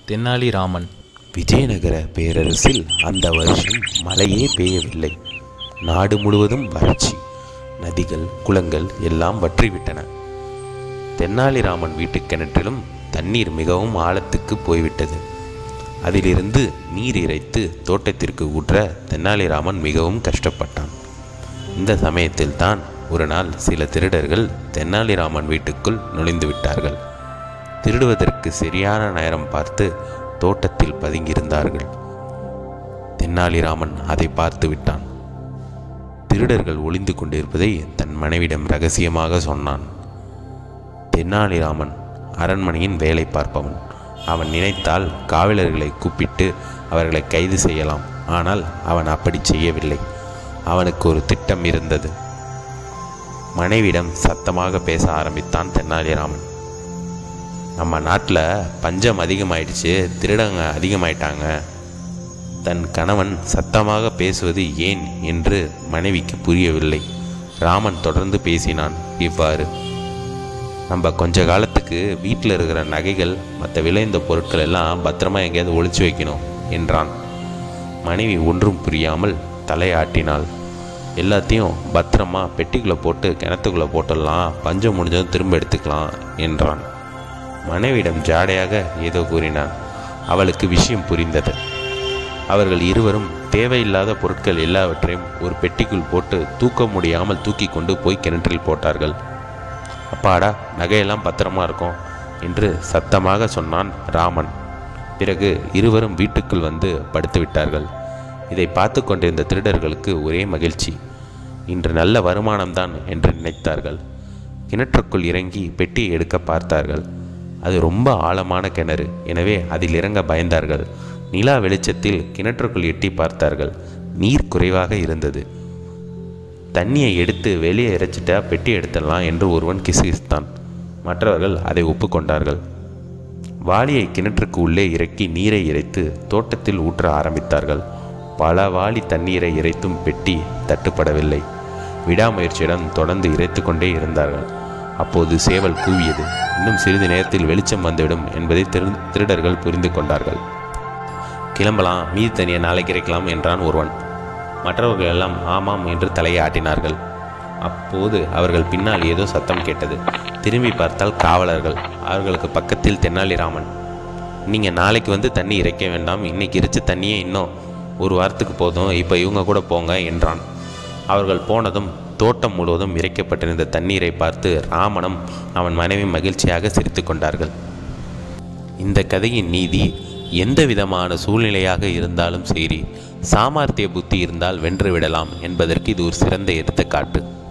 தெனாலிராமன் விஜயநகர பேரரசில் அந்த வருஷம் மழையே பெய்யவில்லை நாடு முழுவதும் வறட்சி நதிகள் குளங்கள் எல்லாம் வற்றிவிட்டன தென்னாலிராமன் வீட்டு கிணற்றிலும் தண்ணீர் மிகவும் ஆழத்துக்கு போய்விட்டது அதிலிருந்து நீர் இறைத்து தோட்டத்திற்கு ஊற்ற தென்னாலிராமன் மிகவும் கஷ்டப்பட்டான் இந்த சமயத்தில் தான் ஒரு நாள் சில திருடர்கள் தென்னாலிராமன் வீட்டுக்குள் நுழைந்து விட்டார்கள் திருடுவதற்கு சரியான நேரம் பார்த்து தோட்டத்தில் பதுங்கியிருந்தார்கள் தென்னாலிராமன் அதை பார்த்து விட்டான் திருடர்கள் ஒளிந்து கொண்டிருப்பதை தன் மனைவிடம் ரகசியமாக சொன்னான் தென்னாலிராமன் அரண்மனையின் வேலை பார்ப்பவன் அவன் நினைத்தால் காவலர்களை கூப்பிட்டு அவர்களை கைது செய்யலாம் ஆனால் அவன் அப்படி செய்யவில்லை அவனுக்கு ஒரு திட்டம் இருந்தது மனைவிடம் சத்தமாக பேச ஆரம்பித்தான் தென்னாலிராமன் நம்ம நாட்டில் பஞ்சம் அதிகமாயிடுச்சு திருடங்க அதிகமாயிட்டாங்க தன் கணவன் சத்தமாக பேசுவது ஏன் என்று மனைவிக்கு புரியவில்லை ராமன் தொடர்ந்து பேசினான் இவ்வாறு நம்ம கொஞ்ச காலத்துக்கு வீட்டில் இருக்கிற நகைகள் மற்ற விளைந்த பொருட்கள் எல்லாம் பத்திரமா எங்கேயாவது ஒளிச்சு வைக்கணும் என்றான் மனைவி ஒன்றும் புரியாமல் தலையாட்டினாள் எல்லாத்தையும் பத்திரமா பெட்டிக்குள்ளே போட்டு கிணத்துக்குள்ளே போட்டுடலாம் பஞ்சம் முடிஞ்சதும் திரும்ப எடுத்துக்கலாம் என்றான் மனைவியிடம் ஜாடையாக ஏதோ கூறினான் அவளுக்கு விஷயம் புரிந்தது அவர்கள் இருவரும் தேவையில்லாத பொருட்கள் எல்லாவற்றையும் ஒரு பெட்டிக்குள் போட்டு தூக்க முடியாமல் தூக்கி கொண்டு போய் கிணற்றில் போட்டார்கள் அப்பாடா நகையெல்லாம் பத்திரமா இருக்கும் என்று சத்தமாக சொன்னான் ராமன் பிறகு இருவரும் வீட்டுக்குள் வந்து படுத்து விட்டார்கள் இதை பார்த்து கொண்டிருந்த திருடர்களுக்கு ஒரே மகிழ்ச்சி இன்று நல்ல வருமானம்தான் என்று நினைத்தார்கள் கிணற்றுக்குள் இறங்கி பெட்டியை எடுக்க பார்த்தார்கள் அது ரொம்ப ஆழமான கிணறு எனவே அதில் இறங்க பயந்தார்கள் நிலா வெளிச்சத்தில் கிணற்றுக்குள் எட்டி பார்த்தார்கள் நீர் குறைவாக இருந்தது தண்ணியை எடுத்து வெளியே இறைச்சிட்டா பெட்டி எடுத்துடலாம் என்று ஒருவன் கிசுகிசுத்தான் மற்றவர்கள் அதை ஒப்புக்கொண்டார்கள் வாளியை கிணற்றுக்கு உள்ளே இறக்கி நீரை இறைத்து தோட்டத்தில் ஊற்ற ஆரம்பித்தார்கள் பல வாளி தண்ணீரை இறைத்தும் பெட்டி தட்டுப்படவில்லை விடாமுயற்சியுடன் தொடர்ந்து இறைத்து கொண்டே இருந்தார்கள் அப்போது சேவல் கூவியது இன்னும் சிறிது நேரத்தில் வெளிச்சம் வந்துவிடும் என்பதை திரு திருடர்கள் புரிந்து கொண்டார்கள் கிளம்பலாம் மீதி தனியை நாளைக்கு இறைக்கலாம் என்றான் ஒருவன் மற்றவர்கள் எல்லாம் ஆமாம் என்று தலையை ஆட்டினார்கள் அப்போது அவர்கள் பின்னால் ஏதோ சத்தம் கேட்டது திரும்பி பார்த்தால் காவலர்கள் அவர்களுக்கு பக்கத்தில் தென்னாலிராமன் நீங்கள் நாளைக்கு வந்து தண்ணி இறைக்க வேண்டாம் இன்னைக்கு இறைச்ச தண்ணியே இன்னும் ஒரு வாரத்துக்கு போதும் இப்போ இவங்க கூட போங்க என்றான் அவர்கள் போனதும் தோட்டம் முழுவதும் இறைக்கப்பட்டிருந்த தண்ணீரை பார்த்து ராமனும் அவன் மனைவி மகிழ்ச்சியாக சிரித்து கொண்டார்கள் இந்த கதையின் நீதி எந்த விதமான சூழ்நிலையாக இருந்தாலும் சரி சாமர்த்திய புத்தி இருந்தால் வென்று விடலாம் என்பதற்கு இது ஒரு சிறந்த எடுத்துக்காட்டு